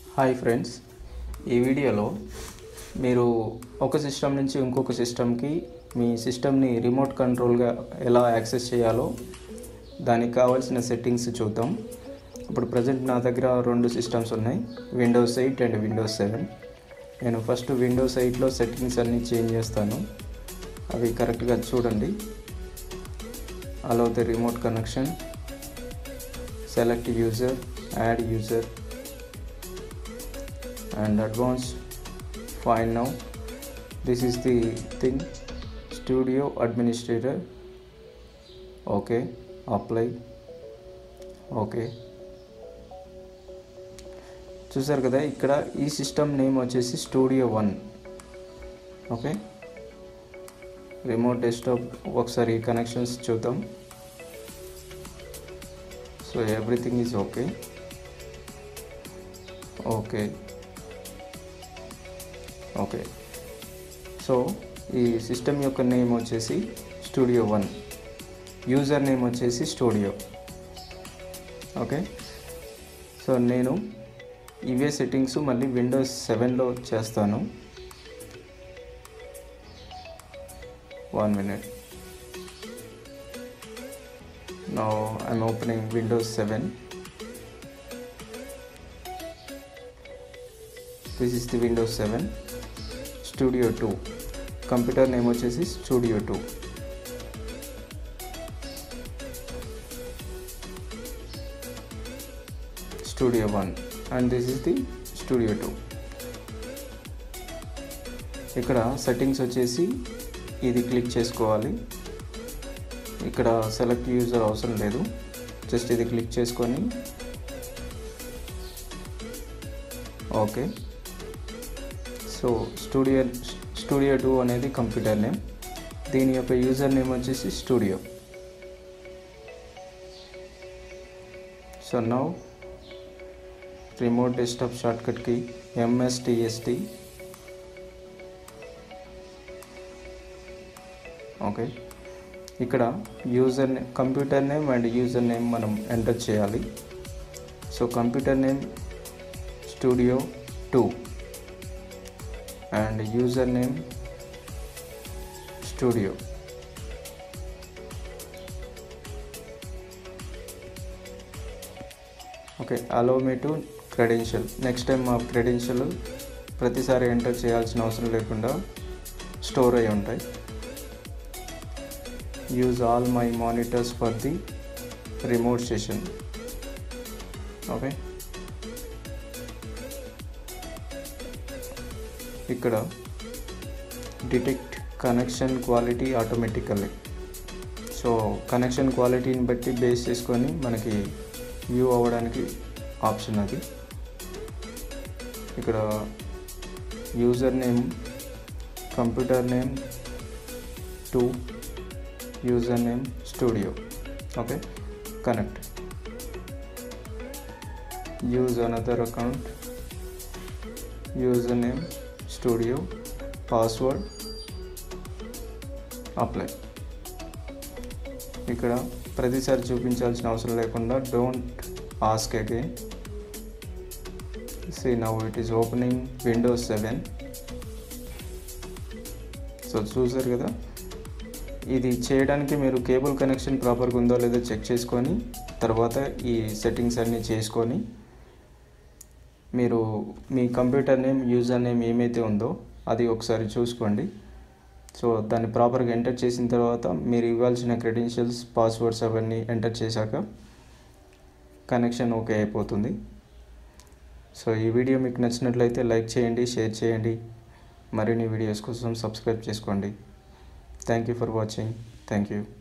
Hi friends ఈ వీడియోలో మీరు ఒక సిస్టమ్ నుంచి ఇంకొక సిస్టమ్కి మీ సిస్టమ్ని రిమోట్ కంట్రోల్గా ఎలా యాక్సెస్ చేయాలో దానికి కావాల్సిన సెట్టింగ్స్ చూద్దాం ఇప్పుడు ప్రజెంట్ నా దగ్గర రెండు సిస్టమ్స్ ఉన్నాయి Windows eight and Windows seven నేను ఫస్ట్ విండోస్ ఎయిట్లో సెట్టింగ్స్ అన్నీ చేంజ్ చేస్తాను అవి కరెక్ట్గా చూడండి allow the remote connection select user add user and advanced fine now this is the thing studio administrator okay apply okay చూసారు కదా ఇక్కడ ఈ సిస్టమ్ నేమ్ వచ్చేసి studio one okay remote desktop ఒకసారి కనెక్షన్స్ చూద్దాం so everything is okay okay okay so ఈ system యొక్క name వచ్చేసి స్టూడియో వన్ యూజర్ నేమ్ వచ్చేసి స్టూడియో ఓకే సో నేను ఇవే సెట్టింగ్స్ మళ్ళీ విండోస్ సెవెన్లో చేస్తాను one minute now I'm opening Windows 7 this is the Windows 7 Studio 2 computer name వచ్చేసి studio two studio one and this is the studio two ఇక్కడ settings వచ్చేసి ఇది క్లిక్ చేసుకోవాలి ఇక్కడ సెలెక్ట్ యూజర్ అవసరం లేదు జస్ట్ ఇది క్లిక్ చేసుకొని okay so studio studio two అనేది కంప్యూటర్ నేమ్ దీని యొక్క యూజర్ నేమ్ వచ్చేసి studio so now remote desktop షార్ట్కట్కి ఎంఎస్టిఎస్టి ఓకే ఇక్కడ user name computer name and user name మనం ఎంటర్ చేయాలి so computer name studio two and user name studio okay allow me to credential next time మా credential ప్రతిసారి enter చేయాల్సిన అవసరం లేకుండా స్టోర్ అయి ఉంటాయి use all my monitors for the remote session okay ఇక్కడ detect connection quality automatically so connection క్వాలిటీని బట్టి బేస్ చేసుకొని మనకి వ్యూ అవ్వడానికి ఆప్షన్ అది ఇక్కడ user name computer name two username studio okay connect use another account username studio password apply ఇక్కడ ప్రతిసారి చూపించాల్సిన అవసరం లేకుండా don't ask again see now it is opening Windows seven so చూసారు కదా ఇది చేయడానికి మీరు కేబుల్ కనెక్షన్ ప్రాపర్గా ఉందో లేదో చెక్ చేసుకొని తర్వాత ఈ సెట్టింగ్స్ అన్నీ చేసుకొని మీరు మీ కంప్యూటర్ నేమ్ యూజర్ నేమ్ ఏమైతే ఉందో అది ఒకసారి చూసుకోండి సో దాన్ని ప్రాపర్గా ఎంటర్ చేసిన తర్వాత మీరు ఇవ్వాల్సిన క్రెడెన్షియల్స్ పాస్వర్డ్స్ అవన్నీ ఎంటర్ చేశాక కనెక్షన్ ఓకే అయిపోతుంది సో ఈ వీడియో మీకు నచ్చినట్లయితే లైక్ చేయండి షేర్ చేయండి మరిన్ని వీడియోస్ కోసం సబ్స్క్రైబ్ చేసుకోండి Thank you for watching. Thank you.